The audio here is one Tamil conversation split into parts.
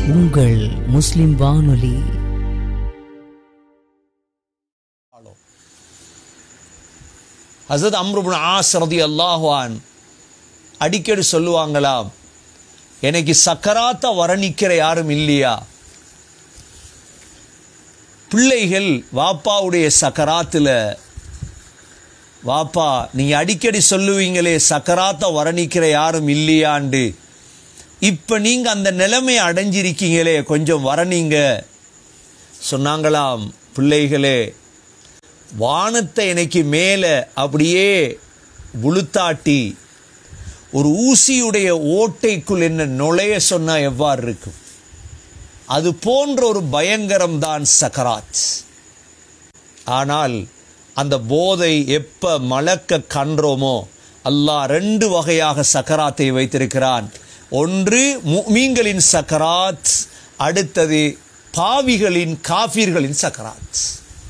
உங்கள் முஸ்லிம் வானொலி ஹசரத் அம்ருபுன் ஆஸ் ரதி அல்லாஹான் அடிக்கடி சொல்லுவாங்களாம் எனக்கு சக்கராத்த வரணிக்கிற யாரும் இல்லையா பிள்ளைகள் வாப்பாவுடைய சக்கராத்தில் வாப்பா நீங்க அடிக்கடி சொல்லுவீங்களே சக்கராத்த வரணிக்கிற யாரும் இல்லையாண்டு இப்ப நீங்க அந்த நிலைமை அடைஞ்சிருக்கீங்களே கொஞ்சம் வரணிங்க சொன்னாங்களாம் பிள்ளைகளே வானத்தை எனக்கு மேலே அப்படியே உளுத்தாட்டி ஒரு ஊசியுடைய ஓட்டைக்குள் என்ன நுழைய சொன்னா எவ்வாறு இருக்கும் அது போன்ற ஒரு பயங்கரம் தான் சக்கராத் ஆனால் அந்த போதை எப்ப மலக்க கன்றோமோ அல்லாஹ் ரெண்டு வகையாக சக்கராத்தை வைத்திருக்கிறான் ஒன்று முமீன்களின் சக்கராத் அடுத்தது பாவிகளின் காஃபிர்களின் சக்கராத்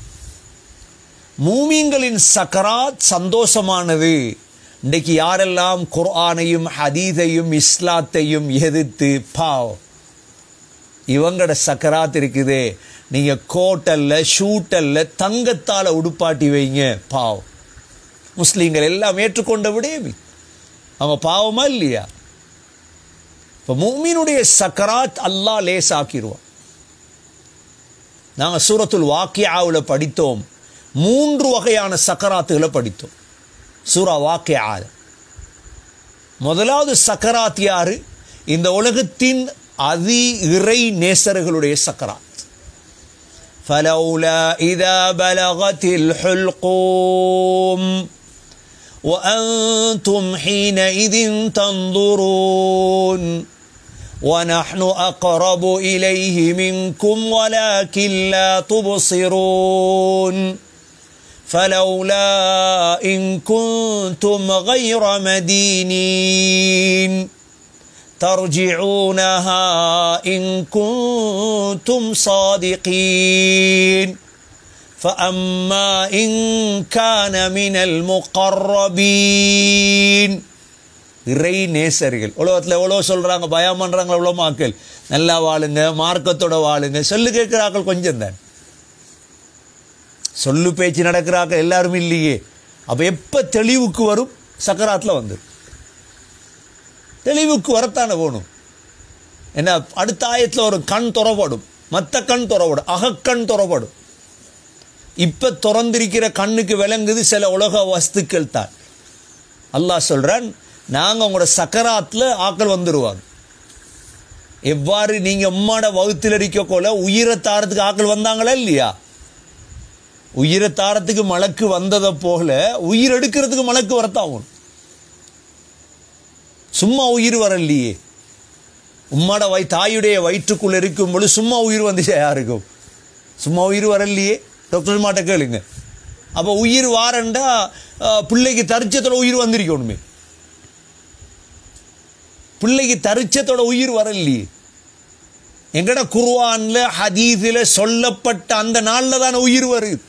மூமீன்களின் சக்கராத் சந்தோஷமானது இன்றைக்கு யாரெல்லாம் குர்ஆனையும் ஹதீதையும் இஸ்லாத்தையும் எதிர்த்து பாவ் இவங்களோட சக்கராத் இருக்குதே நீங்க கோட்டல்ல ஷூட்டல்ல தங்கத்தால உடுப்பாட்டி வைங்க பாவ் முஸ்லீம்கள் எல்லாம் ஏற்றுக்கொண்ட விடயமே அவங்க பாவமா இல்லையா இப்போ மூமினுடைய சக்கராத் அல்லாஹ் லேசாக்கிடுவான் நாங்கள் சூரத்துல் வாக்கியாவில் படித்தோம் மூன்று வகையான சக்கராத்துகளை படித்தோம் சூரா வாக்கியா முதலாவது சக்கராத் யாரு இந்த உலகத்தின் அதி இறை நேசர்களுடைய சக்கராத் فلولا إذا بلغت الحلقوم وأنتم حينئذ تنظرون ونحن أقرب إليه منكم ولكن لا تبصرون فلولا إن كنتم غير مدينين ترجعونها إن كنتم صادقين فأما إن كان من المقربين இறை நேசர்கள் உலகத்தில் எவ்வளோ சொல்கிறாங்க பயம் பண்ணுறாங்க எவ்வளோ மாக்கள் நல்லா வாழுங்க மார்க்கத்தோட வாழுங்க சொல்லு கேட்குறாக்கள் கொஞ்சம் தான் சொல்லு பேச்சு நடக்கிறாக்கள் எல்லாரும் இல்லையே அப்போ எப்போ தெளிவுக்கு வரும் சக்கராத்தில் வந்து தெளிவுக்கு வரத்தானே போகணும் என்ன அடுத்த ஆயத்தில் ஒரு கண் துறப்படும் மற்ற கண் துறப்படும் அகக்கண் துறப்படும் இப்போ திறந்திருக்கிற கண்ணுக்கு விளங்குது சில உலக வஸ்துக்கள் தான் அல்லாஹ் சொல்கிறான் நாங்கள் உங்களோட சக்கராத்தில் ஆக்கள் வந்துடுவாங்க எவ்வாறு நீங்கள் உம்மாட வகுத்தில் இருக்கக்கோல உயிரை தாரத்துக்கு ஆக்கள் வந்தாங்களா இல்லையா உயிரை தாரத்துக்கு மலக்கு வந்ததை போல உயிர் எடுக்கிறதுக்கு மலக்கு வரத்தாகும் சும்மா உயிர் வரலையே உம்மாட வை தாயுடைய வயிற்றுக்குள்ள இருக்கும் பொழுது சும்மா உயிர் வந்துச்சு யாருக்கும் சும்மா உயிர் வரலையே டாக்டர் மாட்ட கேளுங்க அப்போ உயிர் வாரண்டா பிள்ளைக்கு தரிச்சத்தோட உயிர் வந்திருக்கணுமே பிள்ளைக்கு தரிச்சத்தோட உயிர் வரலையே எங்கட குர்வான்ல ஹதீஸில் சொல்லப்பட்ட அந்த நாளில் தானே உயிர் வருது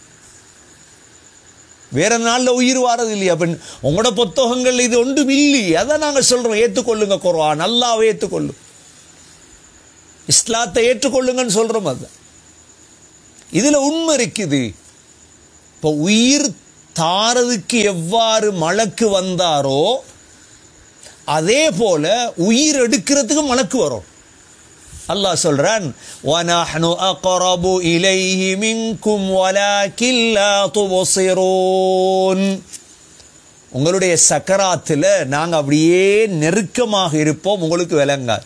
வேற நாளில் உயிர் வாரது இல்லையா அப்ப உங்களோட புத்தகங்கள் இது ஒன்றும் இல்லையே அதான் நாங்கள் சொல்றோம் ஏற்றுக்கொள்ளுங்க குர்ஆன் அல்லாவை ஏற்றுக்கொள்ளும் இஸ்லாத்தை ஏற்றுக்கொள்ளுங்கன்னு சொல்றோம் அது இதுல உண்மை இருக்குது இப்போ உயிர் தாரதுக்கு எவ்வாறு மலக்கு வந்தாரோ அதே போல உயிர் எடுக்கிறதுக்கு மலக்கு வரும் அல்லாஹ் சொல்றான் وَنَحْنُ أَقْرَبُ إِلَيْهِ مِنْكُمْ وَلَكِنْ لَا تُبْصِرُونَ உங்களுடைய சக்கராத்தில் நாங்கள் அப்படியே நெருக்கமாக இருப்போம் உங்களுக்கு விளங்காது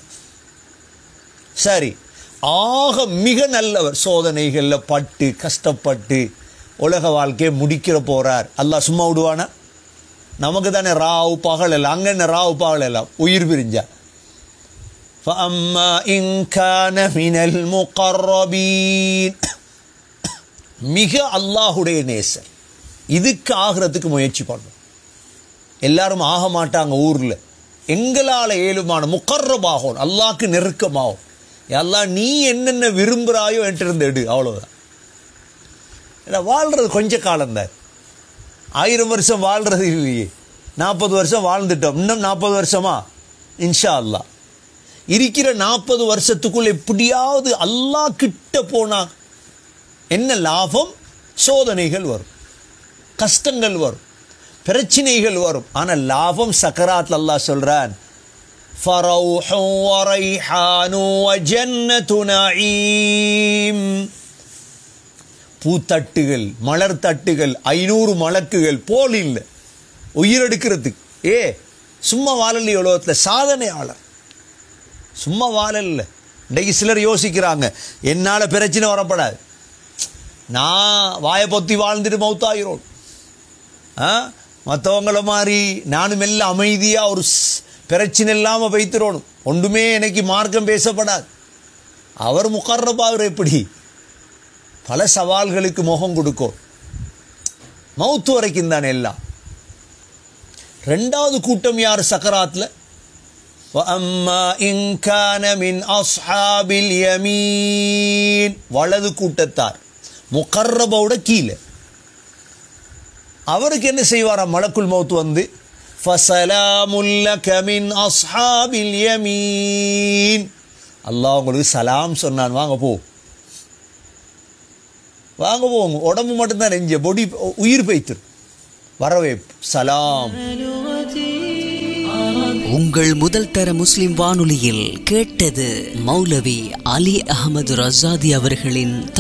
சரி ஆக மிக நல்லவர் சோதனைகளில் பட்டு கஷ்டப்பட்டு உலக வாழ்க்கையை முடிக்கிற போறார் அல்லாஹ் சும்மா விடுவானா நமக்கு தானே ராவு பகல் எல்லாம் அங்கே என்ன ராவு பகல் எல்லாம் உயிர் பிரிஞ்சா فأما إن كان من المقربين மிக அல்லாஹுடைய நேசர் இதுக்கு ஆகிறதுக்கு முயற்சி பண்ணும் எல்லாரும் ஆக மாட்டாங்க ஊரில் எங்களால் ஏழுமான முக்கர்ரமாகும் அல்லாஹ்க்கு நெருக்கமாகும் எல்லாம் நீ என்னென்ன விரும்புகிறாயோ என்கிட்ட எடு அவ்வளோதான் ஏன்னா வாழ்கிறது கொஞ்ச காலம்தான் ஆயிரம் வருஷம் வாழ்றது இல்லையே நாற்பது வருஷம் வாழ்ந்துட்டோம் இன்னும் நாற்பது வருஷமா இன்ஷா அல்லாஹ் இருக்கிற நாற்பது வருஷத்துக்குள் எப்படியாவது அல்லாஹ் கிட்ட போனா என்ன லாபம் சோதனைகள் வரும் கஷ்டங்கள் வரும் பிரச்சனைகள் வரும் ஆனால் லாபம் சக்கராத் அல்லாஹ் சொல்றான் فروح وريحان وجنة نعيم பூத்தட்டுகள் மலர் தட்டுகள் ஐநூறு மலக்குகள் போல் இல்லை உயிரெடுக்கிறதுக்கு ஏ சும்மா வாழலை உலகத்தில் சாதனையாளர் சும்மா வாழல இன்றைக்கு சிலர் யோசிக்கிறாங்க என்னால் பிரச்சனை வரப்படாது நான் வாயை பொத்தி வாழ்ந்துட்டு மௌத்தாயிரோம் ஆ மற்றவங்கள மாதிரி நானும் எல்லாம் அமைதியாக ஒரு ஸ்- பிரச்சனை இல்லாமல் வைத்திரோணும் ஒன்றுமே எனக்கு மார்க்கம் பேசப்படாது அவர் முகர்றபாவர் எப்படி பல சவால்களுக்கு முகம் கொடுக்கும் மௌத்து வரைக்கும் தானே எல்லாம் ரெண்டாவது கூட்டம் யார் சக்கராத்தில் وَأَمَّا إِنْ كَانَ مِنْ أَصْحَابِ الْيَمِينِ வலது கூட்டத்தார் முகர்ரபோட கீழே அவருக்கு என்ன செய்வாராம் மலக்குல் மௌத் வந்து فَسَلَامٌ لَكَ مِنْ أَصْحَابِ الْيَمِينِ அல்லாஹ் உங்களுக்கு சலாம் சொன்னான் வாங்க போ வாங்க போங்க உடம்பு மட்டும்தான் நெஞ்ச பொடி உயிர் பைத்திரு வரவே சலாம் உங்கள் முதல் தர முஸ்லிம் வானொலியில் கேட்டது மௌலவி அலி அகமது ரசாதி அவர்களின்